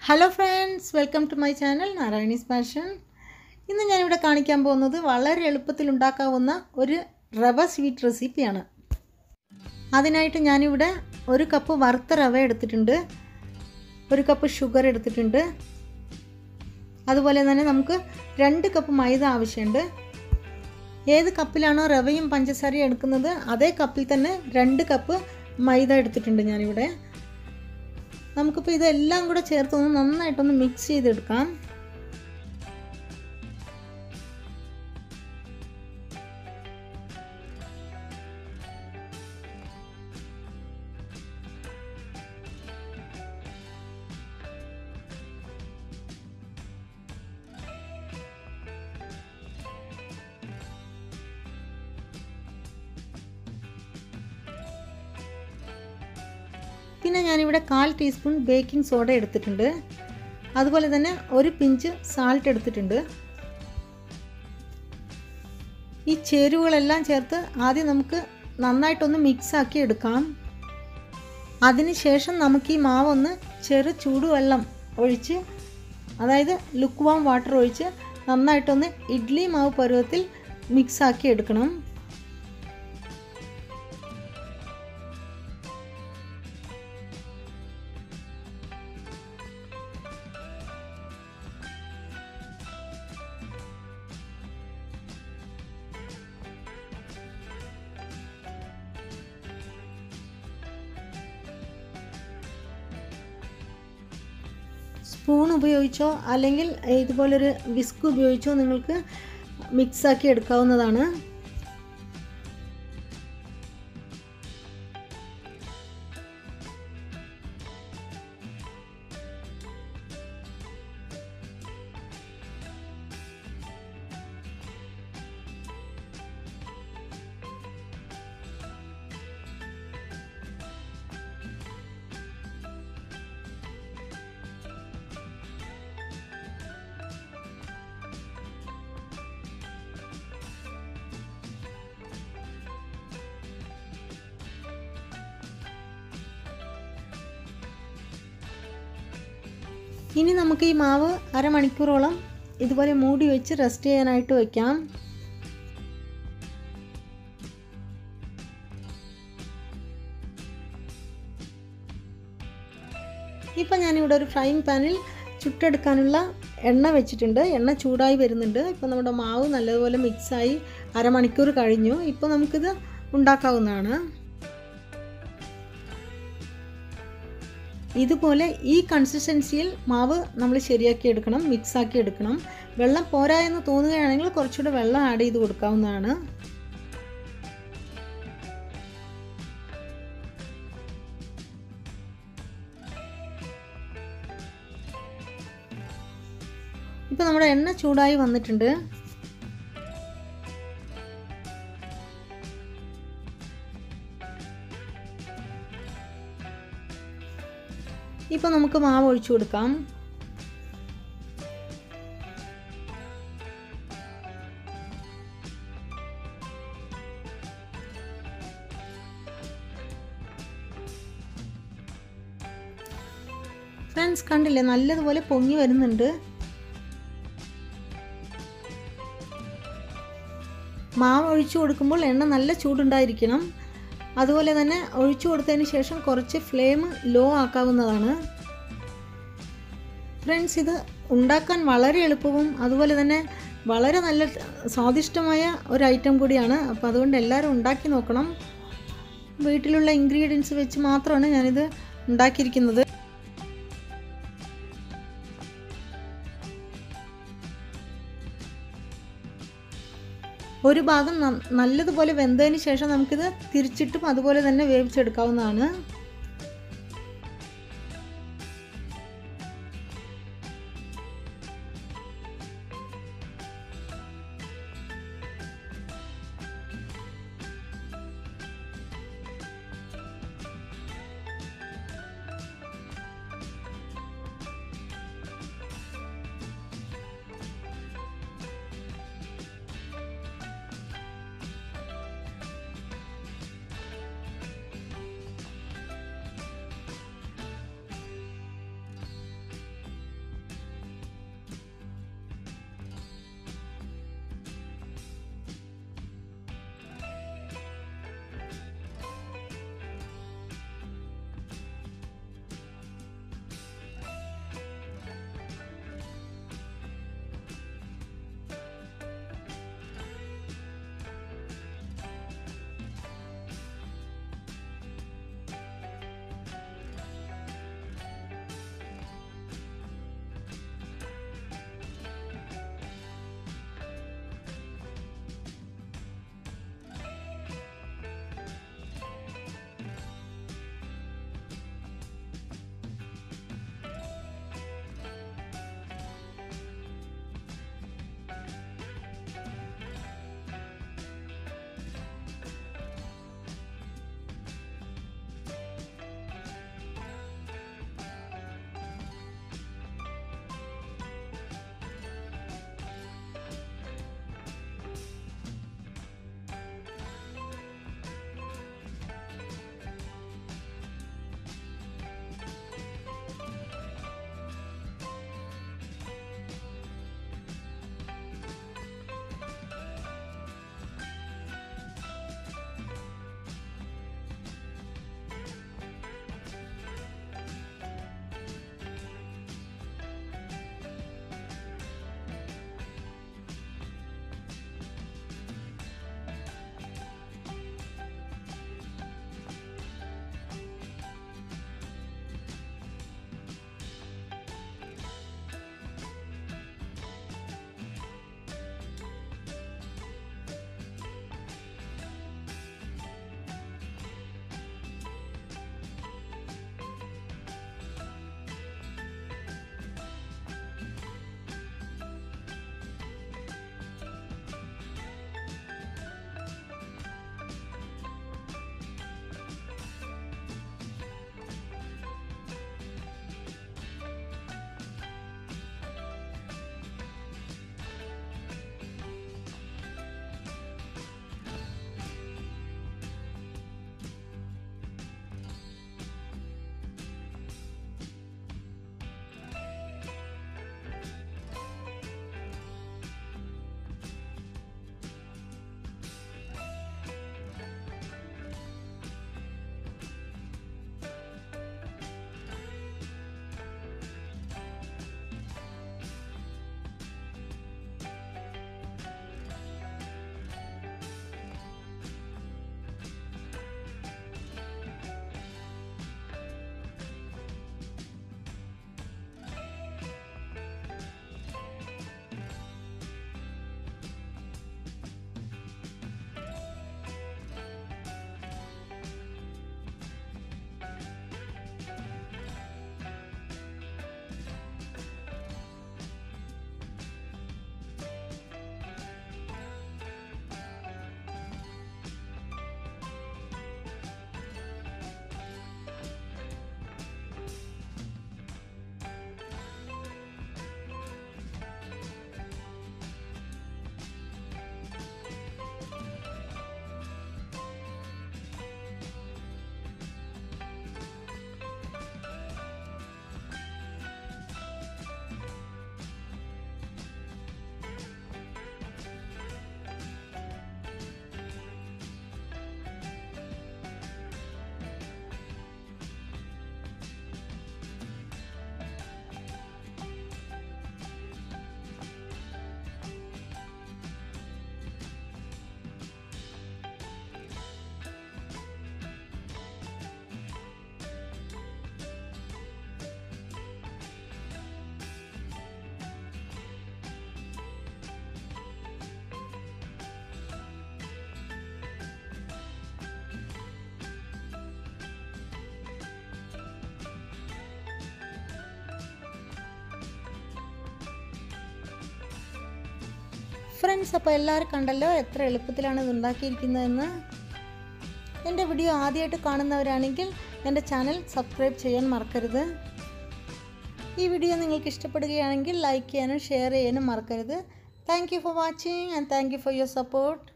hello friends welcome to my channel Narayani's passion ഇന്ന് ഞാനിവിടെ കാണിക്കാൻ പോകുന്നത് വളരെ എളുപ്പത്തിൽ ഉണ്ടാക്കാവുന്ന ഒരു റവ സ്വീറ്റ് റെസിപ്പിയാണ് അതിനായിട്ട് ഞാനിവിടെ ഒരു കപ്പ് വറുത്ത റവ എടുത്തിട്ടുണ്ട് ഒരു കപ്പ് ഷുഗർ എടുത്തിട്ടുണ്ട് അതുപോലെ തന്നെ നമുക്ക് രണ്ട് കപ്പ് മൈദ ആവശ്യമുണ്ട് ഏത് കപ്പിലാണോ റവയും പഞ്ചസാരയും എടുക്കുന്നത് അതേ കപ്പിൽ തന്നെ രണ്ട് കപ്പ് മൈദ എടുത്തിട്ടുണ്ട് ഞാനിവിടെ നമുക്കിപ്പോൾ ഇതെല്ലാം കൂടെ ചേർത്തൊന്ന് നന്നായിട്ടൊന്ന് മിക്സ് ചെയ്തെടുക്കാം പിന്നെ ഞാനിവിടെ കാൽ ടീസ്പൂൺ ബേക്കിംഗ് സോഡ എടുത്തിട്ടുണ്ട് അതുപോലെ തന്നെ ഒരു പിഞ്ച് സാൾട്ട് എടുത്തിട്ടുണ്ട് ഈ ചേരുവകളെല്ലാം ചേർത്ത് ആദ്യം നമുക്ക് നന്നായിട്ടൊന്ന് മിക്സ് ആക്കി എടുക്കാം അതിനുശേഷം നമുക്ക് ഈ മാവൊന്ന് ചെറു ചൂടുവെള്ളം ഒഴിച്ച് അതായത് ലുക്ക് വാം വാട്ടർ ഒഴിച്ച് നന്നായിട്ടൊന്ന് ഇഡ്ഡലി മാവ് പരുവത്തിൽ മിക്സ് ആക്കി എടുക്കണം സ്പൂൺ ഉപയോഗിച്ചോ അല്ലെങ്കിൽ ഇതുപോലൊരു വിസ്ക് ഉപയോഗിച്ചോ നിങ്ങൾക്ക് മിക്സാക്കി എടുക്കാവുന്നതാണ് ഇനി നമുക്ക് ഈ മാവ് അരമണിക്കൂറോളം ഇതുപോലെ മൂടി വെച്ച് റെസ്റ്റ് ചെയ്യാനായിട്ട് വയ്ക്കാം ഇപ്പം ഞാനിവിടെ ഒരു ഫ്രൈങ് പാനിൽ ചുട്ടെടുക്കാനുള്ള എണ്ണ വെച്ചിട്ടുണ്ട് എണ്ണ ചൂടായി വരുന്നുണ്ട് ഇപ്പോൾ നമ്മുടെ മാവ് നല്ലതുപോലെ മിക്സായി അരമണിക്കൂർ കഴിഞ്ഞു ഇപ്പോൾ നമുക്കിത് ഉണ്ടാക്കാവുന്നതാണ് ഇതുപോലെ ഈ കൺസിസ്റ്റൻസിയിൽ മാവ് നമ്മൾ ശരിയാക്കി എടുക്കണം മിക്സാക്കി എടുക്കണം വെള്ളം പോരാ എന്ന് തോന്നുകയാണെങ്കിൽ കുറച്ചുകൂടെ വെള്ളം ആഡ് ചെയ്ത് കൊടുക്കാവുന്നതാണ് ഇപ്പോൾ നമ്മുടെ എണ്ണ ചൂടായി വന്നിട്ടുണ്ട് ഇപ്പോൾ നമുക്ക് മാവ് ഒഴിച്ചു കൊടുക്കാം ഫ്രണ്ട്സ് കണ്ടില്ലേ നല്ലതുപോലെ പൊങ്ങി വരുന്നുണ്ട് മാവ് ഒഴിച്ചു കൊടുക്കുമ്പോൾ എണ്ണ നല്ല ചൂടുണ്ടായിരിക്കണം അതുപോലെ തന്നെ ഒഴിച്ചു കൊടുത്തതിന് ശേഷം കുറച്ച് ഫ്ലെയിം ലോ ആക്കാവുന്നതാണ് ഫ്രണ്ട്സ് ഇത് ഉണ്ടാക്കാൻ വളരെ എളുപ്പവും അതുപോലെ തന്നെ വളരെ നല്ല സ്വാദിഷ്ടമായ ഒരു ഐറ്റം കൂടിയാണ് അപ്പോൾ അതുകൊണ്ട് എല്ലാവരും ഉണ്ടാക്കി നോക്കണം വീട്ടിലുള്ള ഇൻഗ്രീഡിയൻസ് വെച്ച് മാത്രമാണ് ഞാനിത് ഉണ്ടാക്കിയിരിക്കുന്നത് ഒരു ഭാഗം നല്ലതുപോലെ വെന്തതിന് ശേഷം നമുക്കിത് തിരിച്ചിട്ടും അതുപോലെ തന്നെ വേവിച്ചെടുക്കാവുന്നതാണ് ഫ്രണ്ട്സ് അപ്പോൾ എല്ലാവരും കണ്ടല്ലോ എത്ര എളുപ്പത്തിലാണ് ഇത് ഉണ്ടാക്കിയിരിക്കുന്നതെന്ന് എൻ്റെ വീഡിയോ ആദ്യമായിട്ട് കാണുന്നവരാണെങ്കിൽ എൻ്റെ ചാനൽ സബ്സ്ക്രൈബ് ചെയ്യാൻ മറക്കരുത് ഈ വീഡിയോ നിങ്ങൾക്ക് ഇഷ്ടപ്പെടുകയാണെങ്കിൽ ലൈക്ക് ചെയ്യാനും ഷെയർ ചെയ്യാനും മറക്കരുത് thank you for watching and thank you for your support